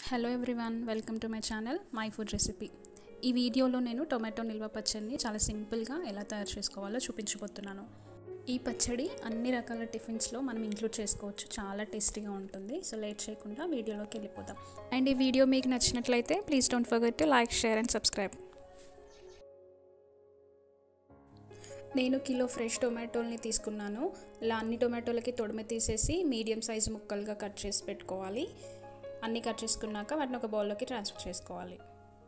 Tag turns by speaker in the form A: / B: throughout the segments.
A: hello everyone welcome to my channel my food recipe ఈ వీడియోలో నేను టొమాటో నిల్వ పచ్చడిని చాలా సింపుల్గా ఎలా తయారు చేసుకోవాలో చూపించబోతున్నాను ఈ పచ్చడి అన్ని రకాల టిఫిన్స్లో మనం ఇంక్లూడ్ చేసుకోవచ్చు చాలా టేస్టీగా ఉంటుంది సో లేట్ చేయకుండా వీడియోలోకి వెళ్ళిపోదాం అండ్ ఈ వీడియో మీకు నచ్చినట్లయితే please don't forget to like share and subscribe నేను కిలో ఫ్రెష్ టొమాటోల్ని తీసుకున్నాను ఇలా అన్ని టొమాటోలకి తొడిమె తీసేసి మీడియం సైజు ముక్కలుగా కట్ చేసి పెట్టుకోవాలి అన్నీ కట్ చేసుకున్నాక వాటిని ఒక బౌల్లోకి ట్రాన్స్ఫర్ చేసుకోవాలి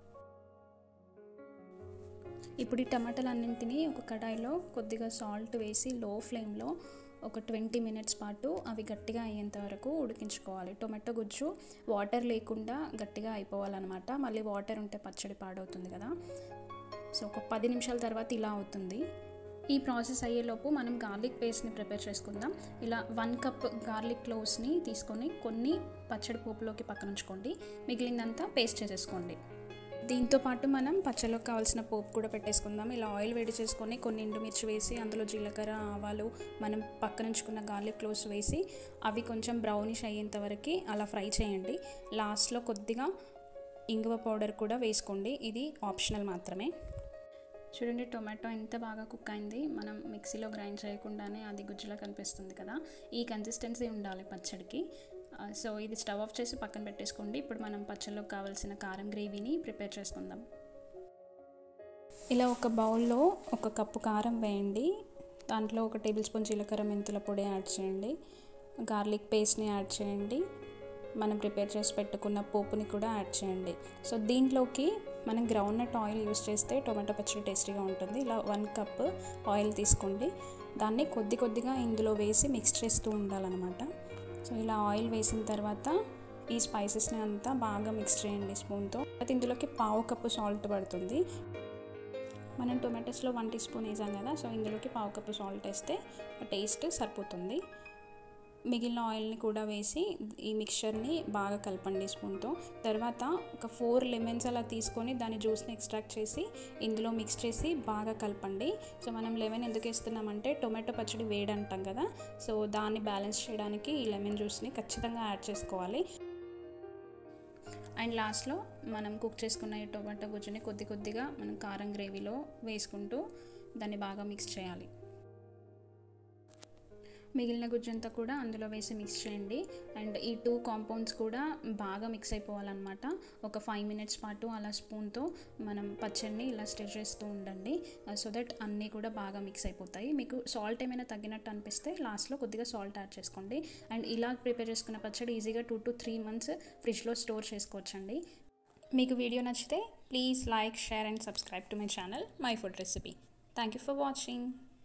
A: ఇప్పుడు ఈ టమాటాలన్నింటినీ ఒక కడాయిలో కొద్దిగా సాల్ట్ వేసి లో ఫ్లేమ్లో ఒక ట్వంటీ మినిట్స్ పాటు అవి గట్టిగా అయ్యేంత వరకు ఉడికించుకోవాలి టొమాటో గుజ్జు వాటర్ లేకుండా గట్టిగా అయిపోవాలన్నమాట మళ్ళీ వాటర్ ఉంటే పచ్చడి పాడవుతుంది కదా సో ఒక పది నిమిషాల తర్వాత ఇలా అవుతుంది ఈ ప్రాసెస్ అయ్యేలోపు మనం గార్లిక్ పేస్ట్ని ప్రిపేర్ చేసుకుందాం ఇలా వన్ కప్ గార్లిక్ క్లోవ్స్ని తీసుకొని కొన్ని పచ్చడి పోపులోకి పక్కన ఉంచుకోండి మిగిలిందంతా పేస్ట్ చేసేసుకోండి దీంతో పాటు మనం పచ్చడిలోకి కావాల్సిన పోపు కూడా పెట్టేసుకుందాం ఇలా ఆయిల్ వేడి చేసుకొని కొన్ని ఎండుమిర్చి వేసి అందులో జీలకర్ర ఆవాలు మనం పక్కన ఉంచుకున్న గార్లిక్ క్లోవ్స్ వేసి అవి కొంచెం బ్రౌనిష్ అయ్యేంత వరకు అలా ఫ్రై చేయండి లాస్ట్లో కొద్దిగా ఇంగువ పౌడర్ కూడా వేసుకోండి ఇది ఆప్షనల్ మాత్రమే చూడండి టొమాటో ఎంత బాగా కుక్ అయింది మనం మిక్సీలో గ్రైండ్ చేయకుండానే అది గుజ్జులా కనిపిస్తుంది కదా ఈ కన్సిస్టెన్సీ ఉండాలి పచ్చడికి సో ఇది స్టవ్ ఆఫ్ చేసి పక్కన పెట్టేసుకోండి ఇప్పుడు మనం పచ్చడిలోకి కావాల్సిన కారం గ్రేవీని ప్రిపేర్ చేసుకుందాం ఇలా ఒక బౌల్లో ఒక కప్పు కారం వేయండి దాంట్లో ఒక టేబుల్ స్పూన్ జీలకర్ర మెంతుల పొడి యాడ్ చేయండి గార్లిక్ పేస్ట్ని యాడ్ చేయండి మనం ప్రిపేర్ చేసి పెట్టుకున్న పోపుని కూడా యాడ్ చేయండి సో దీంట్లోకి మనం గ్రౌండ్ నట్ ఆయిల్ యూస్ చేస్తే టొమాటో పచ్చడి టేస్టీగా ఉంటుంది ఇలా వన్ కప్ ఆయిల్ తీసుకోండి దాన్ని కొద్ది కొద్దిగా ఇందులో వేసి మిక్స్ చేస్తూ ఉండాలన్నమాట సో ఇలా ఆయిల్ వేసిన తర్వాత ఈ స్పైసెస్ని అంతా బాగా మిక్స్ చేయండి స్పూన్తో అయితే ఇందులోకి పావు కప్పు సాల్ట్ పడుతుంది మనం టొమాటోస్లో వన్ టీ స్పూన్ వేసాం కదా సో ఇందులోకి పావు కప్పు సాల్ట్ వేస్తే టేస్ట్ సరిపోతుంది మిగిలిన ఆయిల్ని కూడా వేసి ఈ మిక్చర్ని బాగా కలపండి స్పూన్తో తర్వాత ఒక ఫోర్ లెమన్స్ అలా తీసుకొని దాని జ్యూస్ని ఎక్స్ట్రాక్ట్ చేసి ఇందులో మిక్స్ చేసి బాగా కలపండి సో మనం లెమన్ ఎందుకు వేస్తున్నామంటే టొమాటో పచ్చడి వేడి అంటాం కదా సో దాన్ని బ్యాలెన్స్ చేయడానికి ఈ లెమన్ జ్యూస్ని ఖచ్చితంగా యాడ్ చేసుకోవాలి అండ్ లాస్ట్లో మనం కుక్ చేసుకున్న ఈ టొమాటో గుజ్జుని కొద్ది కొద్దిగా మనం కారం గ్రేవీలో వేసుకుంటూ దాన్ని బాగా మిక్స్ చేయాలి మిగిలిన గుజ్జంతా కూడా అందులో వేసి మిక్స్ చేయండి అండ్ ఈ టూ కాంపౌండ్స్ కూడా బాగా మిక్స్ అయిపోవాలన్నమాట ఒక ఫైవ్ మినిట్స్ పాటు అలా స్పూన్తో మనం పచ్చడిని ఇలా స్టిర్ చేస్తూ ఉండండి సో దట్ అన్నీ కూడా బాగా మిక్స్ అయిపోతాయి మీకు సాల్ట్ ఏమైనా తగ్గినట్టు అనిపిస్తే లాస్ట్లో కొద్దిగా సాల్ట్ యాడ్ చేసుకోండి అండ్ ఇలా ప్రిపేర్ చేసుకున్న పచ్చడి ఈజీగా టూ టు త్రీ మంత్స్ ఫ్రిడ్జ్లో స్టోర్ చేసుకోవచ్చండి మీకు వీడియో నచ్చితే please like share and subscribe to my channel my food recipe thank you for watching